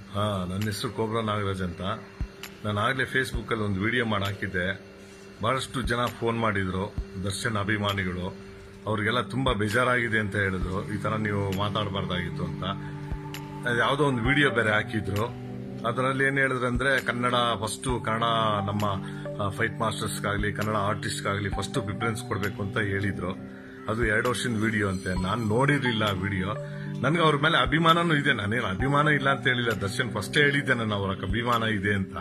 ಹಾ ನನ್ನ ಹೆಸರು ಕೋಬ್ರಾ ನಾಗರಾಜ್ ಅಂತ ನಾನು ಆಗಲೇ ಫೇಸ್ಬುಕ್ಕಲ್ಲಿ ಒಂದು ವಿಡಿಯೋ ಮಾಡಿ ಹಾಕಿದ್ದೆ ಬಹಳಷ್ಟು ಜನ ಫೋನ್ ಮಾಡಿದ್ರು ದರ್ಶನ್ ಅಭಿಮಾನಿಗಳು ಅವ್ರಿಗೆಲ್ಲ ತುಂಬಾ ಬೇಜಾರಾಗಿದೆ ಅಂತ ಹೇಳಿದ್ರು ಈ ತರ ನೀವು ಮಾತಾಡಬಾರ್ದಾಗಿತ್ತು ಅಂತ ಅದು ಯಾವುದೋ ಒಂದು ವಿಡಿಯೋ ಬೇರೆ ಹಾಕಿದ್ರು ಅದರಲ್ಲಿ ಏನ್ ಹೇಳಿದ್ರಂದ್ರೆ ಕನ್ನಡ ಫಸ್ಟ್ ಕನ್ನಡ ನಮ್ಮ ಫೈಟ್ ಮಾಸ್ಟರ್ಸ್ಗಾಗ್ಲಿ ಕನ್ನಡ ಆರ್ಟಿಸ್ಟ್ಗಾಗ್ಲಿ ಫಸ್ಟ್ ಪ್ರಿಫರೆನ್ಸ್ ಕೊಡಬೇಕು ಅಂತ ಹೇಳಿದ್ರು ಅದು ಎರಡು ವರ್ಷದ ವಿಡಿಯೋ ಅಂತೆ ನಾನು ನೋಡಿರ್ಲಿಲ್ಲ ಆ ವಿಡಿಯೋ ನನ್ಗೆ ಅವ್ರ ಮೇಲೆ ಅಭಿಮಾನನೂ ಇದೆ ನಾನೇನು ಅಭಿಮಾನ ಇಲ್ಲ ಅಂತ ಹೇಳಿಲ್ಲ ದರ್ಶನ್ ಫಸ್ಟೇ ಹೇಳಿದ್ದೆ ನಾನು ಅವ್ರ ಅಭಿಮಾನ ಇದೆ ಅಂತ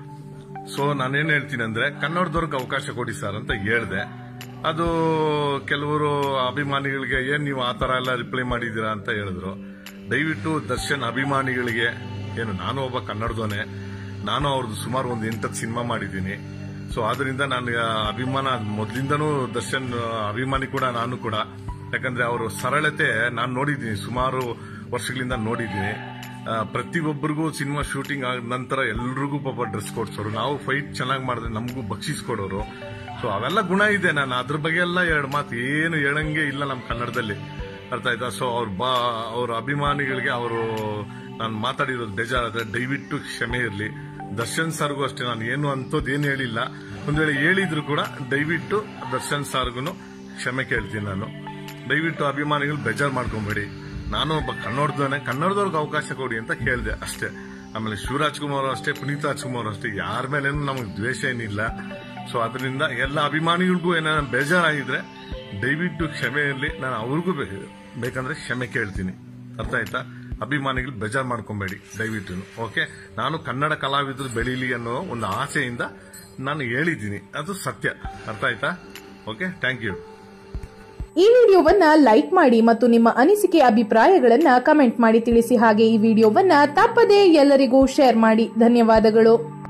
ಸೊ ನಾನೇನ್ ಹೇಳ್ತೀನಿ ಅಂದ್ರೆ ಕನ್ನಡದವ್ರಿಗೆ ಅವಕಾಶ ಕೊಡಿ ಸರ್ ಅಂತ ಹೇಳ್ದೆ ಅದು ಕೆಲವರು ಅಭಿಮಾನಿಗಳಿಗೆ ಏನ್ ನೀವು ಆ ತರ ಎಲ್ಲ ರಿಪ್ಲೈ ಮಾಡಿದೀರಾ ಅಂತ ಹೇಳಿದ್ರು ದಯವಿಟ್ಟು ದರ್ಶನ್ ಅಭಿಮಾನಿಗಳಿಗೆ ಏನು ನಾನು ಒಬ್ಬ ಕನ್ನಡದವನೇ ನಾನು ಅವ್ರದ್ದು ಸುಮಾರು ಒಂದು ಎಂಟತ್ತು ಸಿನಿಮಾ ಮಾಡಿದ್ದೀನಿ ಸೊ ಆದ್ರಿಂದ ನಾನು ಆ, ಅಭಿಮಾನ ಮೊದ್ಲಿಂದನೂ ದರ್ಶನ್ ಆ, ಅಭಿಮಾನಿ ಕೂಡ ನಾನು ಕೂಡ ಯಾಕಂದ್ರೆ ಅವರು ಸರಳತೆ ನಾನು ನೋಡಿದ್ದೀನಿ ಸುಮಾರು ವರ್ಷಗಳಿಂದ ನೋಡಿದ್ದೀನಿ ಆ, ಪ್ರತಿಯೊಬ್ಬರಿಗೂ ಸಿನಿಮಾ ಶೂಟಿಂಗ್ ಆದ ನಂತರ ಎಲ್ರಿಗೂ ಪಾಪ ಡ್ರೆಸ್ ಕೊಡ್ಸೋರು ನಾವು ಫೈಟ್ ಚೆನ್ನಾಗಿ ಮಾಡಿದ್ರೆ ನಮಗೂ ಬಕ್ಷಿಸ್ಕೊಡೋರು ಸೊ ಅವೆಲ್ಲ ಗುಣ ಇದೆ ನಾನು ಅದ್ರ ಬಗ್ಗೆ ಎಲ್ಲ ಎರಡು ಮಾತು ಏನು ಹೇಳಂಗೆ ಇಲ್ಲ ನಮ್ಮ ಕನ್ನಡದಲ್ಲಿ ಅರ್ಥ ಆಯ್ತಾ ಸೊ ಅವ್ರ ಬಾ ಅವ್ರ ಅಭಿಮಾನಿಗಳಿಗೆ ಅವರು ನಾನು ಮಾತಾಡಿರೋದು ಬೇಜಾರಾದ್ರೆ ದಯವಿಟ್ಟು ಕ್ಷಮೆ ಇರಲಿ ದರ್ಶನ್ ಸರ್ಗೂ ಅಷ್ಟೇ ನಾನು ಏನು ಅಂಥದ್ದು ಏನು ಹೇಳಿಲ್ಲ ಒಂದ್ ವೇಳೆ ಹೇಳಿದ್ರು ಕೂಡ ದಯವಿಟ್ಟು ದರ್ಶನ್ ಸರ್ಗೂ ಕ್ಷಮೆ ಕೇಳ್ತೀನಿ ನಾನು ದಯವಿಟ್ಟು ಅಭಿಮಾನಿಗಳು ಬೇಜಾರು ಮಾಡ್ಕೊಂಬೇಡಿ ನಾನು ಒಬ್ಬ ಕನ್ನಡದವನೇ ಕನ್ನಡದವ್ರಿಗೆ ಅವಕಾಶ ಕೊಡಿ ಅಂತ ಕೇಳಿದೆ ಅಷ್ಟೇ ಆಮೇಲೆ ಶಿವರಾಜ್ ಕುಮಾರ್ ಅಷ್ಟೇ ಪುನೀತ್ ರಾಜ್ಕುಮಾರ್ ಅಷ್ಟೇ ಯಾರ ಮೇಲೇನು ನಮಗೆ ದ್ವೇಷ ಏನಿಲ್ಲ ಸೊ ಅದರಿಂದ ಎಲ್ಲ ಅಭಿಮಾನಿಗಳಿಗೂ ಏನಾದ್ರು ಬೇಜಾರಾಗಿದ್ರೆ ದಯವಿಟ್ಟು ಕ್ಷಮೆ ಇರಲಿ ನಾನು ಅವ್ರಿಗೂ ಬೇ- ಬೇಕಂದ್ರೆ ಕ್ಷಮೆ ಕೇಳ್ತೀನಿ ಅರ್ಥ ಆಯ್ತಾ ಅಭಿಮಾನಿಗಳು ಬೇಜಾರು ಮಾಡ್ಕೊಬೇಡಿ ದಯವಿಟ್ಟು ಓಕೆ ನಾನು ಕನ್ನಡ ಕಲಾವಿದರು ಬೆಳೀಲಿ ಅನ್ನೋ ಒಂದು ಆಸೆಯಿಂದ ನಾನು ಹೇಳಿದ್ದೀನಿ ಅದು ಸತ್ಯ ಅರ್ಥ ಆಯ್ತಾ ಓಕೆ ಥ್ಯಾಂಕ್ ಯು ಈ ವಿಡಿಯೋವನ್ನ ಲೈಕ್ ಮಾಡಿ ಮತ್ತು ನಿಮ್ಮ ಅನಿಸಿಕೆ ಅಭಿಪ್ರಾಯಗಳನ್ನ ಕಮೆಂಟ್ ಮಾಡಿ ತಿಳಿಸಿ ಹಾಗೆ ಈ ವಿಡಿಯೋವನ್ನ ತಪ್ಪದೇ ಎಲ್ಲರಿಗೂ ಶೇರ್ ಮಾಡಿ ಧನ್ಯವಾದಗಳು